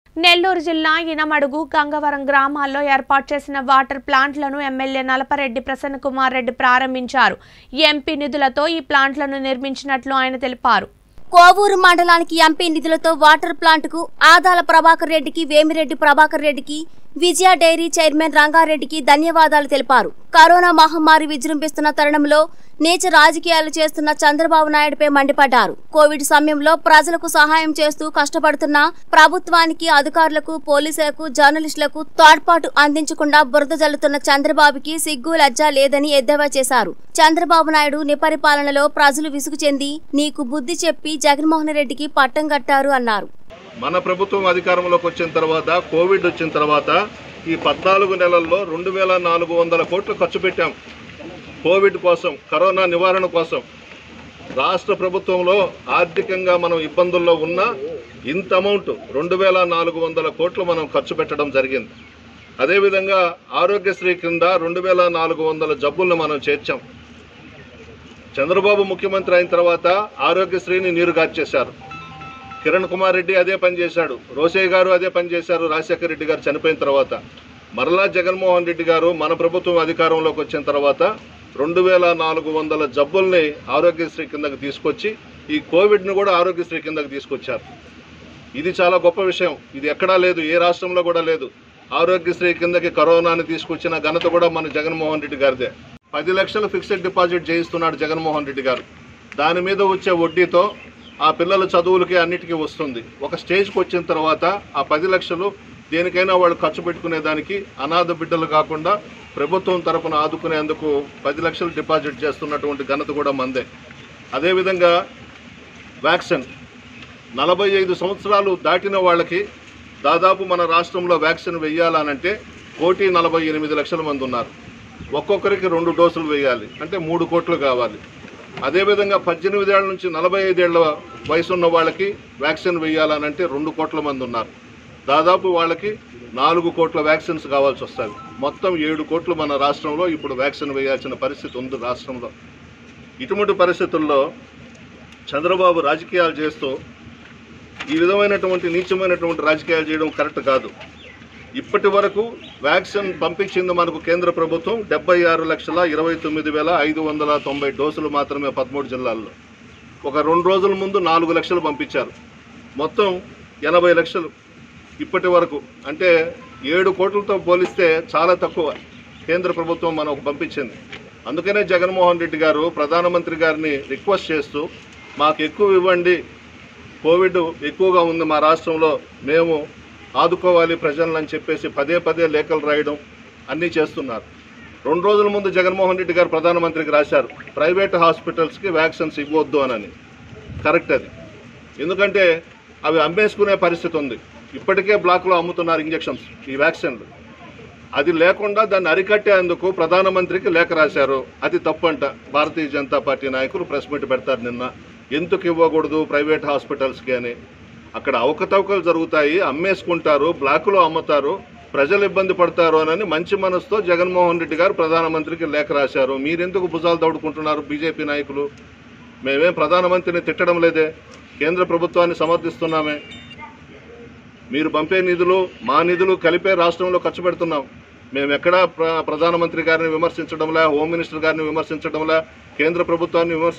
నెల్లూరు జిల్లా ఇనమడుగు గంగవరం గ్రామాల్లో ఏర్పాటు చేసిన వాటర్ ప్లాంట్లను ఎమ్మెల్యే నలపరెడ్డి ప్రసన్న కుమార్ రెడ్డి ప్రారంభించారు ఎంపీ నిధులతో ఈ ప్లాంట్లను నిర్మించినట్లు ఆయన తెలిపారు కోవూరు మండలానికి ఎంపీ నిధులతో వాటర్ ప్లాంట్కు ఆదాల ప్రభాకర్ రెడ్డికి వేమిరెడ్డి ప్రభాకర్ రెడ్డికి విజయ డైరీ చైర్మన్ రంగారెడ్డికి ధన్యవాదాలు తెలిపారు కరోనా మహమ్మారి విజృంభిస్తున్న తరుణంలో నీచ రాజకీయాలు చేస్తున్న చంద్రబాబు నాయుడుపై మండిపడ్డారు కోవిడ్ సమయంలో ప్రజలకు సహాయం చేస్తూ కష్టపడుతున్న ప్రభుత్వానికి అధికారులకు పోలీసులకు జర్నలిస్టులకు తోడ్పాటు అందించకుండా బురద జల్లుతున్న చంద్రబాబుకి సిగ్గు లజ్జ లేదని ఎద్దేవా చేశారు చంద్రబాబు నాయుడు నిపరిపాలనలో ప్రజలు విసుగు చెంది నీకు బుద్ధి చెప్పి జగన్మోహన్ రెడ్డికి పట్టం కట్టారు అన్నారు మన ప్రభుత్వం అధికారంలోకి వచ్చిన తర్వాత కోవిడ్ వచ్చిన తర్వాత ఈ పద్నాలుగు నెలల్లో రెండు వేల నాలుగు వందల కోట్లు ఖర్చు పెట్టాం కోవిడ్ కోసం కరోనా నివారణ కోసం రాష్ట్ర ప్రభుత్వంలో ఆర్థికంగా మనం ఇబ్బందుల్లో ఉన్నా ఇంత అమౌంట్ రెండు వేల నాలుగు వందల కోట్లు మనం ఖర్చు పెట్టడం జరిగింది అదేవిధంగా ఆరోగ్యశ్రీ కింద రెండు వేల నాలుగు వందల జబ్బులను మనం చేర్చాం చంద్రబాబు ముఖ్యమంత్రి అయిన తర్వాత ఆరోగ్యశ్రీని నీరు గార్చేశారు కిరణ్ కుమార్ రెడ్డి అదే పని చేశాడు రోసయ్య గారు అదే పని చేశారు రాజశేఖర రెడ్డి గారు చనిపోయిన తర్వాత మరలా జగన్మోహన్ రెడ్డి గారు మన ప్రభుత్వం అధికారంలోకి వచ్చిన తర్వాత రెండు వేల నాలుగు వందల జబ్బుల్ని ఆరోగ్యశ్రీ కిందకి తీసుకొచ్చి ఈ కోవిడ్ను కూడా ఆరోగ్యశ్రీ కిందకి తీసుకొచ్చారు ఇది చాలా గొప్ప విషయం ఇది ఎక్కడా లేదు ఏ రాష్ట్రంలో కూడా లేదు ఆరోగ్యశ్రీ కిందకి కరోనాని తీసుకొచ్చిన ఘనత కూడా మన జగన్మోహన్ రెడ్డి గారిదే పది లక్షలు ఫిక్స్డ్ డిపాజిట్ చేయిస్తున్నాడు జగన్మోహన్ రెడ్డి గారు దాని మీద వచ్చే వడ్డీతో ఆ పిల్లల చదువులకి అన్నిటికీ వస్తుంది ఒక స్టేజ్కి వచ్చిన తర్వాత ఆ పది లక్షలు దేనికైనా వాళ్ళు ఖర్చు పెట్టుకునే దానికి అనాథ బిడ్డలు కాకుండా ప్రభుత్వం తరపున ఆదుకునేందుకు పది లక్షలు డిపాజిట్ చేస్తున్నటువంటి ఘనత కూడా మందే అదేవిధంగా వ్యాక్సిన్ నలభై ఐదు సంవత్సరాలు దాటిన వాళ్ళకి దాదాపు మన రాష్ట్రంలో వ్యాక్సిన్ వెయ్యాలనంటే కోటి నలభై ఎనిమిది లక్షల మంది ఉన్నారు ఒక్కొక్కరికి రెండు డోసులు వేయాలి అంటే మూడు కోట్లు కావాలి అదేవిధంగా పద్దెనిమిది ఏళ్ళ నుంచి నలభై ఐదేళ్ల వయసు ఉన్న వాళ్ళకి వ్యాక్సిన్ వేయాలనంటే రెండు కోట్ల మంది ఉన్నారు దాదాపు వాళ్ళకి నాలుగు కోట్ల వ్యాక్సిన్స్ కావాల్సి వస్తుంది మొత్తం ఏడు కోట్లు మన రాష్ట్రంలో ఇప్పుడు వ్యాక్సిన్ వేయాల్సిన పరిస్థితి ఉంది రాష్ట్రంలో ఇటువంటి పరిస్థితుల్లో చంద్రబాబు రాజకీయాలు చేస్తూ ఈ విధమైనటువంటి నీచమైనటువంటి రాజకీయాలు చేయడం కరెక్ట్ కాదు ఇప్పటి వరకు వ్యాక్సిన్ పంపించింది మనకు కేంద్ర ప్రభుత్వం డెబ్బై ఆరు లక్షల ఇరవై తొమ్మిది వేల ఐదు వందల తొంభై డోసులు మాత్రమే పదమూడు జిల్లాల్లో ఒక రెండు రోజుల ముందు నాలుగు లక్షలు పంపించారు మొత్తం ఎనభై లక్షలు ఇప్పటి వరకు అంటే ఏడు కోట్లతో పోలిస్తే చాలా తక్కువ కేంద్ర ప్రభుత్వం మనకు పంపించింది అందుకనే జగన్మోహన్ రెడ్డి గారు ప్రధానమంత్రి గారిని రిక్వెస్ట్ చేస్తూ మాకు ఎక్కువ ఇవ్వండి కోవిడ్ ఎక్కువగా ఉంది మా రాష్ట్రంలో మేము ఆదుకోవాలి ప్రజలను అని చెప్పేసి పదే పదే లేఖలు రాయడం అన్నీ చేస్తున్నారు రెండు రోజుల ముందు జగన్మోహన్ రెడ్డి గారు ప్రధానమంత్రికి రాశారు ప్రైవేట్ హాస్పిటల్స్కి వ్యాక్సిన్స్ ఇవ్వద్దు అనని కరెక్ట్ అది ఎందుకంటే అవి అమ్మేసుకునే పరిస్థితి ఉంది ఇప్పటికే బ్లాక్లో అమ్ముతున్నారు ఇంజెక్షన్స్ ఈ వ్యాక్సిన్లు అది లేకుండా దాన్ని అరికట్టేందుకు ప్రధానమంత్రికి లేఖ రాశారు అది తప్పంట భారతీయ జనతా పార్టీ నాయకులు ప్రెస్ మీట్ పెడతారు నిన్న ఎందుకు ఇవ్వకూడదు ప్రైవేట్ హాస్పిటల్స్కి అని అక్కడ అవకతవకలు జరుగుతాయి అమ్మేసుకుంటారు బ్లాకులో అమ్ముతారు ప్రజలు ఇబ్బంది పడతారు అని మంచి మనసుతో జగన్మోహన్ రెడ్డి గారు ప్రధానమంత్రికి లేఖ రాశారు మీరెందుకు భుజాలు దౌడుకుంటున్నారు బీజేపీ నాయకులు మేమేం ప్రధానమంత్రిని తిట్టడం లేదే కేంద్ర ప్రభుత్వాన్ని సమర్థిస్తున్నామే మీరు పంపే నిధులు మా నిధులు కలిపే రాష్ట్రంలో ఖర్చు పెడుతున్నాం మేము ఎక్కడా ప్ర ప్రధానమంత్రి గారిని విమర్శించడంలా హోమ్ మినిస్టర్ గారిని విమర్శించడంలా కేంద్ర ప్రభుత్వాన్ని విమర్శ